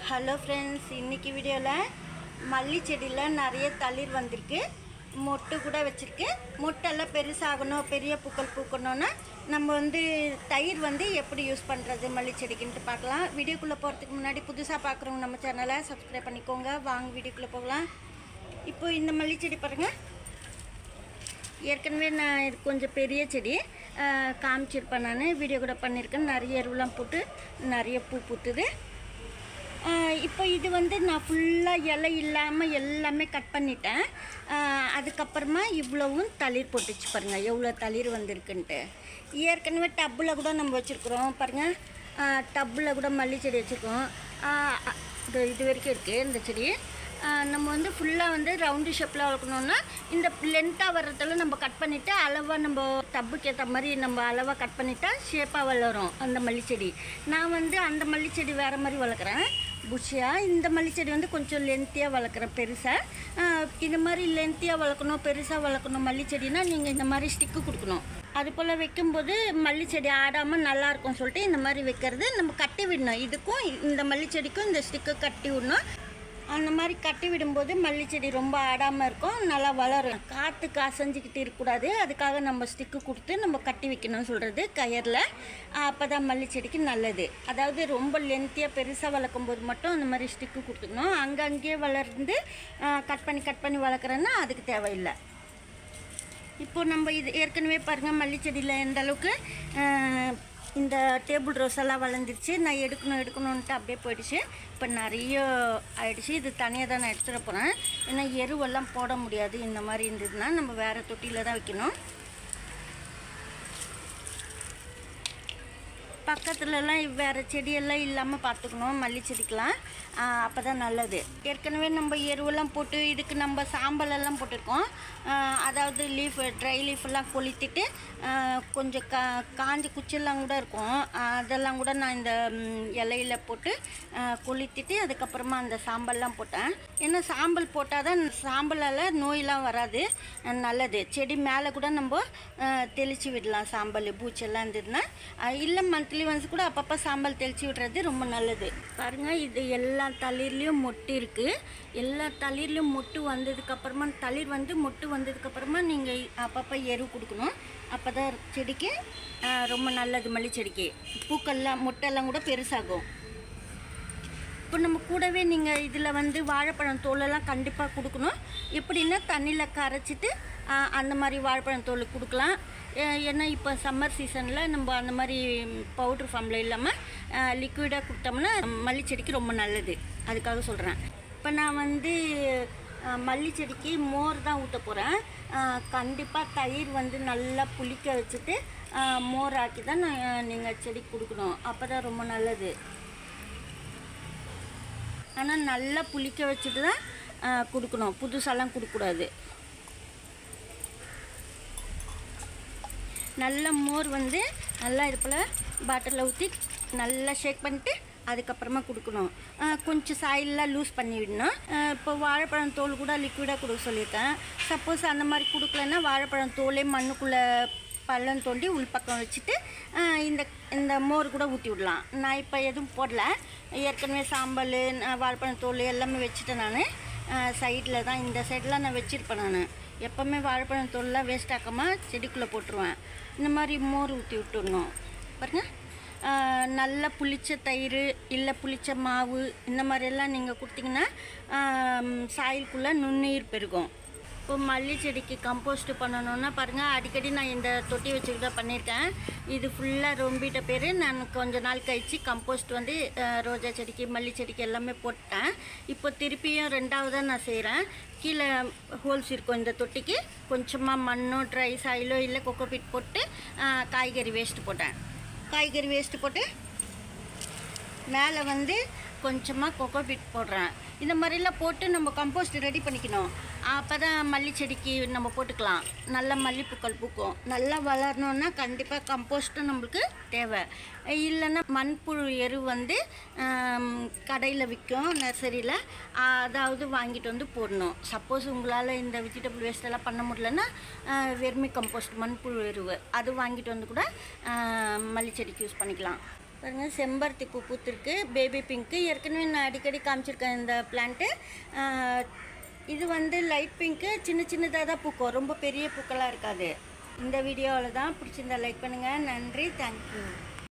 hello friends இன்னைக்கு வீடியோவில் மல்லி செடியில் நிறைய தளிர் வந்திருக்கு மொட்டு கூட வச்சுருக்கு மொட்டெல்லாம் பெருசாகணும் பெரிய பூக்கள் பூக்கணும்னா நம்ம வந்து தயிர் வந்து எப்படி யூஸ் பண்ணுறது மல்லி செடிக்குன்ட்டு பார்க்கலாம் வீடியோக்குள்ளே போகிறதுக்கு முன்னாடி புதுசாக பார்க்குறவங்க நம்ம சேனலை சப்ஸ்கிரைப் பண்ணிக்கோங்க வாங்க வீடியோக்குள்ளே போகலாம் இப்போ இந்த மல்லி செடி பாருங்கள் ஏற்கனவே நான் இது கொஞ்சம் பெரிய செடி ஆஹ், காமிச்சிருப்பேன் நான் வீடியோ கூட பண்ணியிருக்கேன் நிறைய எருவெலாம் போட்டு நிறைய பூ பூத்துது ஆஹ், இப்போ இது வந்து நான் ஃபுல்லாக இலை இல்லாமல் எல்லாமே கட் பண்ணிட்டேன் ஆஹ், அதுக்கப்புறமா இவ்வளவும் தளிர் போட்டுச்சு பாருங்கள் எவ்வளோ தளிர் வந்திருக்குன்ட்டு ஏற்கனவே டப்பில் கூட நம்ம வச்சுருக்குறோம் பாருங்கள் டப்பில் கூட மல்லி செடி வச்சுருக்கோம் ஆஹ், அ- இது இது வரைக்கும் இருக்குது இந்த செடி ஆஹ் நம்ம வந்து ஃபுல்லாக வந்து ரவுண்டு ஷேப்பில் வளர்க்கணுன்னா இந்த லென்த்தாக வர்றதெல்லாம் நம்ம கட் பண்ணிவிட்டு அளவாக நம்ம டப்புக்கு ஏற்ற மாதிரி நம்ம அளவாக கட் பண்ணிட்டா ஷேப்பாக வளரும் அந்த மல்லி செடி நான் வந்து அந்த மல்லி செடி வேறு மாதிரி வளர்க்குறேன் புஷியாக இந்த மல்லி செடி வந்து கொஞ்சம் லென்த்தியாக வளர்க்குறேன் பெருசாக இது மாதிரி லென்த்தியாக வளர்க்கணும் பெருசாக வளர்க்கணும் மல்லி செடினா நீங்கள் இந்த மாதிரி ஸ்டிக்கு கொடுக்கணும் அது போல் வைக்கும்போது மல்லி செடி ஆடாமல் நல்லா இருக்கும் சொல்லிட்டு இந்த மாதிரி வைக்கிறது நம்ம கட்டி விடணும் இதுக்கும் இந்த மல்லி செடிக்கும் இந்த ஸ்டிக்கை கட்டி விடணும் அந்த மாதிரி கட்டி விடும்போது மல்லி செடி ரொம்ப ஆடாமல் இருக்கும் நல்லா வளரும் காற்றுக்கு அசைஞ்சிக்கிட்டு இருக்கக்கூடாது அதுக்காக நம்ம ஸ்டிக்கு கொடுத்து நம்ம கட்டி வைக்கணும்னு சொல்கிறது கயரில் அப்போ தான் மல்லி செடிக்கு நல்லது அதாவது ரொம்ப லென்த்தியாக பெருசாக வளர்க்கும் போது மட்டும் அந்த மாதிரி ஸ்டிக்கு கொடுத்துக்கணும் அங்கங்கேயே வளர்ந்து கட் பண்ணி கட் பண்ணி வளர்க்குறேன்னா அதுக்கு தேவையில்லை இப்போ நம்ம இது ஏற்கனவே பாருங்கள் மல்லி செடியில் எந்த அளவுக்கு ஆஹ், இந்த டேபிள் ரோஸ் எல்லாம் வளர்ந்துருச்சு நான் எடுக்கணும் எடுக்கணுன்ட்டு அப்படியே போயிடுச்சு இப்போ நிறைய ஆயிடுச்சு இது தனியாக தான் நான் எடுத்துகிட்டு போகிறேன் ஏன்னா எருவெல்லாம் போட முடியாது இந்த மாதிரி இருந்ததுன்னா நம்ம வேறு தொட்டியில் தான் வைக்கணும் பக்கத்துலலாம் வேறு செடியெல்லாம் இல்லாமல் பார்த்துக்கணும் மல்லி செடிக்கெலாம் அப்போ தான் நல்லது ஏற்கனவே நம்ம எருவெல்லாம் போட்டு இதுக்கு நம்ம சாம்பல் எல்லாம் போட்டிருக்கோம் ஆஹ் அதாவது லீஃப் ட்ரை லீஃப் எல்லாம் கொளுத்திட்டு ஆஹ் கொஞ்சம் கா காஞ்ச குச்செல்லாம் கூட இருக்கும் ஆஹ் அதெல்லாம் கூட நான் இந்த ம், இலையில போட்டு ஆஹ் கொளுத்திட்டு அதுக்கப்புறமா அந்த சாம்பல்லாம் போட்டேன் ஏன்னா சாம்பல் போட்டால் தான் சாம்பலால் நோயெல்லாம் வராது அஹ் நல்லது செடி மேலே கூட நம்ம ஆஹ் தெளித்து விடலாம் சாம்பல் பூச்செல்லாம் இருந்ததுன்னா ஆஹ் இல்லை மந்த்லி ஒன்ஸ் கூட அப்பப்போ சாம்பல் தெளித்து விடுறது ரொம்ப நல்லது பாருங்கள் இது எல்லா தளிர்லேயும் மொட்டு இருக்குது எல்லா தளிர்லையும் மொட்டு வந்ததுக்கப்புறமா தளிர் வந்து மொட்டு வந்ததுக்கப்புறமா நீங்கள் அப்பப்போ எரு கொடுக்கணும் அப்போ தான் செடிக்கு ஆஹ் ரொம்ப நல்லது மல்லி செடிக்கு பூக்கள்லாம் மொட்டெல்லாம் கூட பெருசாகும் இப்போ நம்ம கூடவே நீங்கள் இதில் வந்து வாழைப்பழம் தோலெல்லாம் கண்டிப்பாக கொடுக்கணும் எப்படின்னா தண்ணியில் கரைச்சிட்டு ஆ, அந்த மாதிரி வாழைப்பழம் தோல் கொடுக்கலாம் ஏ- ஏன்னா இப்போ சம்மர் சீசனில் நம்ம அந்த மாதிரி பவுட்ரு ஃபார்மில் இல்லாமல் லிக்விடாக கொடுத்தோம்னா மல்லி செடிக்கு ரொம்ப நல்லது அதுக்காக சொல்கிறேன் இப்போ நான் வந்து ஆ, மல்லி செடிக்கு மோர் தான் ஊற்ற போகிறேன் கண்டிப்பாக தயிர் வந்து நல்லா புளிக்க வச்சுட்டு ஆ, மோர் ஆக்கி தான் நீங்கள் செடிக்கு கொடுக்கணும் அப்போ தான் ரொம்ப நல்லது ஆனால் நல்லா புளிக்க வச்சுட்டு தான் ஆ, கொடுக்கணும் புதுசாலாம் கொடுக்கக்கூடாது நல்ல மோர் வந்து நல்லா இது போல் பாட்டிலில் ஊற்றி நல்லா ஷேக் பண்ணிட்டு அதுக்கப்புறமா கொடுக்கணும் ஆ, கொஞ்சம் சாயிலெலாம் லூஸ் பண்ணி விடணும் ஆ, இப்போ வாழைப்பழம் தோல் கூட லிக்விடாக கொடுக்க சொல்லியிருக்கேன் சப்போஸ் அந்த மாதிரி கொடுக்கலன்னா வாழைப்பழம் தோலே மண்ணுக்குள்ளே பள்ளம் தோண்டி உள்பக்கம் வச்சுட்டு ஆ, இந்த இந்த மோர் கூட ஊற்றி விடலாம் நான் இப்போ எதுவும் போடல ஏற்கனவே சாம்பல் நான் வாழைப்பழம் தோல் எல்லாமே வச்சுட்டேன் நான் சைடில் தான் இந்த சைடெலாம் நான் வச்சுருப்பேன் நான் எப்போவுமே வாழைப்பழம் தோல்லாம் வேஸ்ட் ஆக்காமல் செடிக்குள்ளே போட்டுருவேன் இந்த மாதிரி மோர் ஊற்றி விட்டுடணும் பாருங்க ஆ, நல்ல புளிச்ச தயிர் இல்லை புளிச்ச மாவு இந்த மாதிரியெல்லாம் நீங்கள் கொடுத்தீங்கன்னா சாயிலுக்குள்ளே நுண்ணுயிர் பெருகும் இப்போ மல்லி செடிக்கு கம்போஸ்ட் பண்ணணுன்னா பாருங்கள் அடிக்கடி நான் இந்த தொட்டி வச்சுக்கிட்டு தான் பண்ணியிருக்கேன் இது ஃபுல்லாக ரொம்பிட்ட பேர் நான் கொஞ்ச நாள் கழித்து கம்போஸ்ட் வந்து அஹ், ரோஜா செடிக்கு மல்லி செடிக்கு எல்லாமே போட்டேன் இப்போ திருப்பியும் ரெண்டாவதாக நான் செய்கிறேன் கீழே ஹோல்ஸ் இருக்கும் இந்த தொட்டிக்கு கொஞ்சமாக மண்ணோ ட்ரை சாயிலோ இல்லை கொக்கோபீட் போட்டு அஹ், காய்கறி வேஸ்ட்டு போட்டேன் காய்கறி வேஸ்ட்டு போட்டு மேலே வந்து கொஞ்சமாக கொக்கோபீட் போடுறேன் இந்த மாதிரிலாம் போட்டு நம்ம கம்போஸ்ட் ரெடி பண்ணிக்கணும் அப்போ தான் மல்லி செடிக்கு நம்ம போட்டுக்கலாம் நல்ல மல்லிப்பூக்கள் பூக்கும் நல்லா வளரணுன்னா கண்டிப்பாக கம்போஸ்ட்டும் நம்மளுக்கு தேவை இல்லைன்னா மண்புழு எரு வந்து கடையில் விற்கும் நர்சரியில் அதாவது வாங்கிட்டு வந்து போடணும் சப்போஸ் உங்களால் இந்த வெஜிடபிள் வேஸ்ட் எல்லாம் பண்ண முடியலன்னா வெர்மி கம்போஸ்ட் மண்புழு எருவு அது வாங்கிட்டு வந்து கூட ஆஹ், மல்லி செடிக்கு யூஸ் பண்ணிக்கலாம் பாருங்கள் செம்பருத்தி பூ பூத்திருக்கு பேபி பிங்க்கு ஏற்கனவே நான் அடிக்கடி காமிச்சிருக்கேன் இந்த பிளான்ட்டு இது வந்து லைட் பிங்க்கு சின்ன சின்னதாக தான் பூக்கும் ரொம்ப பெரிய பூக்களாக இருக்காது இந்த வீடியோவில் தான் பிடிச்சிருந்தா லைக் பண்ணுங்கள் நன்றி தேங்க்யூ